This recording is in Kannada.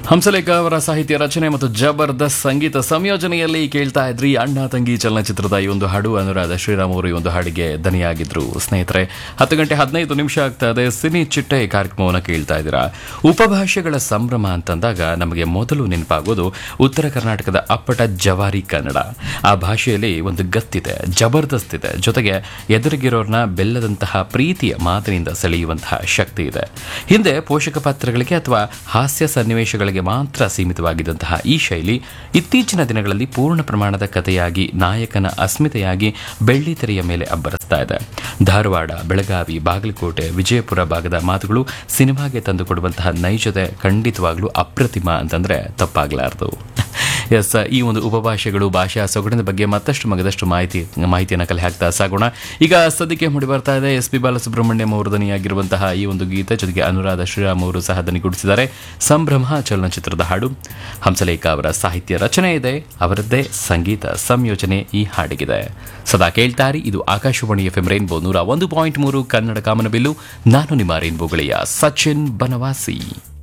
ಹಂಸಲೇಖ ಅವರ ಸಾಹಿತ್ಯ ರಚನೆ ಮತ್ತು ಜಬರ್ದಸ್ತ್ ಸಂಗೀತ ಸಂಯೋಜನೆಯಲ್ಲಿ ಕೇಳ್ತಾ ಇದ್ರಿ ಅಣ್ಣ ತಂಗಿ ಚಲನಚಿತ್ರದ ಈ ಒಂದು ಹಾಡು ಅನುರಾಧ ಶ್ರೀರಾಮ್ ಅವರು ಈ ಒಂದು ಹಾಡಿಗೆ ದನಿಯಾಗಿದ್ರು ಸ್ನೇಹಿತರೆ ಹತ್ತು ಗಂಟೆ ಹದಿನೈದು ನಿಮಿಷ ಆಗ್ತಾ ಇದೆ ಸಿನಿ ಚಿಟ್ಟೆ ಕಾರ್ಯಕ್ರಮವನ್ನು ಕೇಳ್ತಾ ಇದ್ದೀರಾ ಉಪಭಾಷೆಗಳ ಸಂಭ್ರಮ ಅಂತಂದಾಗ ನಮಗೆ ಮೊದಲು ನೆನಪಾಗೋದು ಉತ್ತರ ಕರ್ನಾಟಕದ ಅಪ್ಪಟ ಜವಾರಿ ಕನ್ನಡ ಆ ಭಾಷೆಯಲ್ಲಿ ಒಂದು ಗತ್ತಿದೆ ಜಬರ್ದಸ್ತ್ ಇದೆ ಜೊತೆಗೆ ಎದುರಿಗಿರೋರ್ನ ಬೆಲ್ಲದಂತಹ ಪ್ರೀತಿಯ ಮಾತಿನಿಂದ ಸೆಳೆಯುವಂತಹ ಶಕ್ತಿ ಇದೆ ಹಿಂದೆ ಪೋಷಕ ಪಾತ್ರಗಳಿಗೆ ಅಥವಾ ಹಾಸ್ಯ ಸನ್ನಿವೇಶಗಳಿಗೆ ಮಾತ್ರ ಸೀಮಿತವಾಗಿದ್ದಂತಹ ಈ ಶೈಲಿ ಇತ್ತೀಚಿನ ದಿನಗಳಲ್ಲಿ ಪೂರ್ಣ ಪ್ರಮಾಣದ ಕಥೆಯಾಗಿ ನಾಯಕನ ಅಸ್ಮಿತೆಯಾಗಿ ಬೆಳ್ಳಿ ತೆರೆಯ ಮೇಲೆ ಅಬ್ಬರಿಸ್ತಾ ಇದೆ ಧಾರವಾಡ ಬೆಳಗಾವಿ ಬಾಗಲಕೋಟೆ ವಿಜಯಪುರ ಭಾಗದ ಮಾತುಗಳು ಸಿನಿಮಾಗೆ ತಂದುಕೊಡುವಂತಹ ನೈಜತೆ ಖಂಡಿತವಾಗ್ಲೂ ಅಪ್ರತಿಮ ಅಂತಂದ್ರೆ ತಪ್ಪಾಗಲಾರದು ಎಸ್ ಈ ಒಂದು ಉಪಭಾಷೆಗಳು ಭಾಷಾ ಸೊಗಡಿನ ಬಗ್ಗೆ ಮತ್ತಷ್ಟು ಮಗದಷ್ಟು ಮಾಹಿತಿ ಮಾಹಿತಿಯನ್ನು ಕಲೆ ಹಾಕ್ತಾ ಸಾಗೋಣ ಈಗ ಸದ್ಯಕ್ಕೆ ಮೂಡಿ ಬರ್ತಾ ಇದೆ ಎಸ್ ಪಿ ಬಾಲಸುಬ್ರಹ್ಮಣ್ಯಂ ಅವರು ದನಿಯಾಗಿರುವಂತಹ ಈ ಒಂದು ಗೀತೆ ಜೊತೆಗೆ ಅನುರಾಧ ಶ್ರೀರಾಮ್ ಅವರು ಸಹ ದನಿಗೂಡಿಸಿದ್ದಾರೆ ಸಂಭ್ರಮ ಚಲನಚಿತ್ರದ ಹಾಡು ಹಂಸಲೇಖ ಅವರ ಸಾಹಿತ್ಯ ರಚನೆ ಇದೆ ಅವರದ್ದೇ ಸಂಗೀತ ಸಂಯೋಜನೆ ಈ ಹಾಡಿಗಿದೆ ಸದಾ ಕೇಳ್ತಾರಿ ಇದು ಆಕಾಶವಾಣಿ ಎಫ್ ಎಂ ರೈನ್ಬೋ ನೂರ ಒಂದು ಪಾಯಿಂಟ್ ಮೂರು ಕನ್ನಡ ಕಾಮನಬಿಲ್ಲು ನಾನು ನಿಮ್ಮ ರೈನ್ಬೋ ಗೆಳೆಯ ಸಚಿನ್ ಬನವಾಸಿ